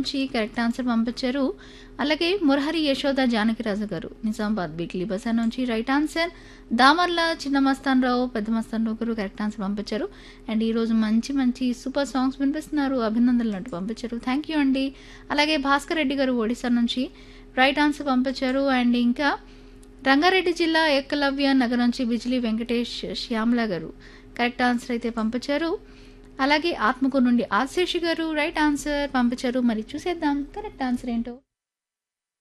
నుంచి correct answer పంపించారు అలాగే మురహరి యశోద జానకిరాజు గారు నిజామాబాద్ వీక్లీ బజార్ నుంచి రైట్ ఆన్సర్ దామర్ల చిన్న మస్తాన్ రావు పెద్ద మస్తాన్ రావు గారు కరెక్ట్ ఆన్సర్ పంపించారు అండ్ ఈరోజు మంచి మంచి సూపర్ సాంగ్స్ వినిపిస్తున్నారు అభినందనలు అంటూ పంపించారు థ్యాంక్ యూ అండి అలాగే భాస్కర్ రెడ్డి గారు ఒడిశా నుంచి రైట్ ఆన్సర్ పంపించారు అండ్ ఇంకా రంగారెడ్డి జిల్లా ఏకలవ్య నగర్ నుంచి బిజిలీ వెంకటేష్ శ్యామల గారు కరెక్ట్ ఆన్సర్ అయితే పంపించారు అలాగే ఆత్మకూరు నుండి ఆశేషి గారు రైట్ ఆన్సర్ పంపించారు మరి చూసేద్దాం కరెక్ట్ ఆన్సర్ ఏంటో